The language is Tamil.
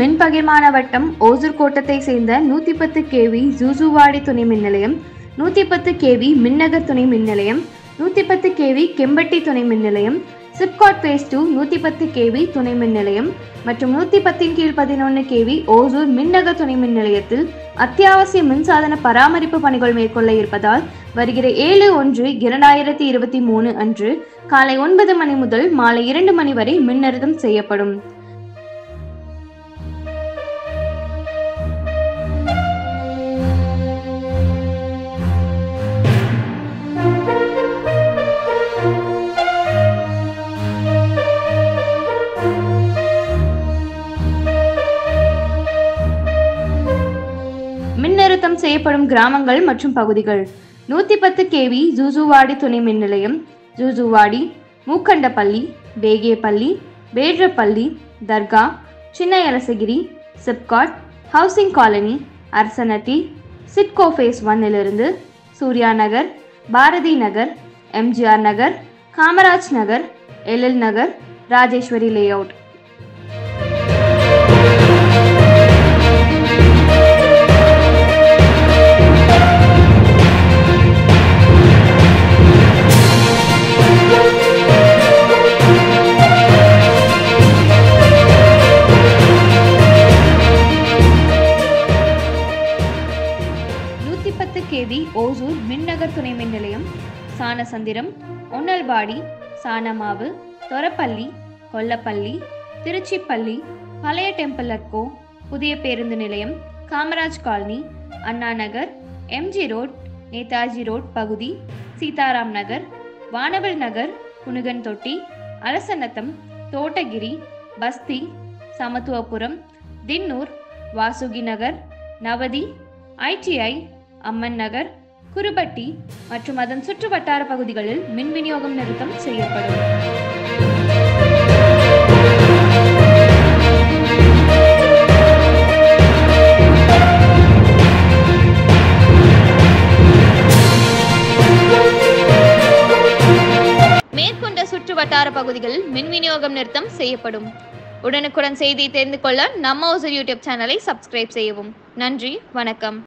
மின் பகிர்மான வட்டம் ஓசூர் கோட்டத்தை சேர்ந்த நூற்றி பத்து கேவி ஜூசுவாடி துணை மின் நிலையம் நூற்றி பத்து கேவி மின்னகர் துணை மின் நிலையம் நூற்றி பத்து கேவி கெம்பட்டி துணை மின் நிலையம் சிப்காட் பேஸ் டூ நூற்றி பத்து கேவி துணை மின் நிலையம் மற்றும் நூற்றி பத்தின் கீழ் பதினொன்று கேவி ஓசூர் மின்னக துணை மின் நிலையத்தில் அத்தியாவசிய மின்சாதன பராமரிப்பு பணிகள் மேற்கொள்ள இருப்பதால் வருகிற ஏழு ஒன்று இரண்டாயிரத்தி இருபத்தி மூணு அன்று காலை ஒன்பது மணி முதல் மாலை இரண்டு மணி வரை மின்னிறுத்தம் செய்யப்படும் மின்னிறுத்தம் செய்யப்படும் கிராமங்கள் மற்றும் பகுதிகள் நூற்றி பத்து கேவி ஜூசுவாடி துணை மின் நிலையம் ஜூசுவாடி Mookandapalli Bagepalli Vetrapalli Dargah Chinna Elasagiri SIPCOT housing colony Arasanatti SIDCO phase ஒன்னிலிருந்து சூர்யா நகர் பாரதி நகர் எம்ஜிஆர் நகர் காமராஜ் நகர் எழில் நகர் ராஜேஸ்வரி லேஅவுட் நூற்றி பத்து கேவி ஓசூர் மின்னகர் துணை மின் நிலையம் சானசந்திரம் ஒன்னல்பாடி சானமாவு தொரப்பள்ளி கொல்லப்பள்ளி திருச்சிப்பள்ளி பழைய டெம்பிள் அட்கோ புதிய பேருந்து நிலையம் Kamaraj colony Anna Nagar MG road Netaji road பகுதி சீதாராம் நகர் வானவல் நகர் குணுகன் தொட்டி அலசநத்தம் தோட்டகிரி பஸ்தி சமத்துவபுரம் தின்னூர் வாசுகி நகர் நவதி ஐடிஐ அம்மன் நகர் குருபட்டி மற்றும் அதன் சுற்று வட்டார பகுதிகளில் மின் விநியோகம் நிறுத்தம் செய்யப்படும் மேற்கொண்ட சுற்று வட்டார பகுதிகளில் மின் விநியோகம் நிறுத்தம் செய்யப்படும் உடனுக்குடன் செய்தியை தெரிந்து கொள்ள நம்ம ஓசர் யூடியூப் சேனலை சப்ஸ்கிரைப் செய்யவும் நன்றி வணக்கம்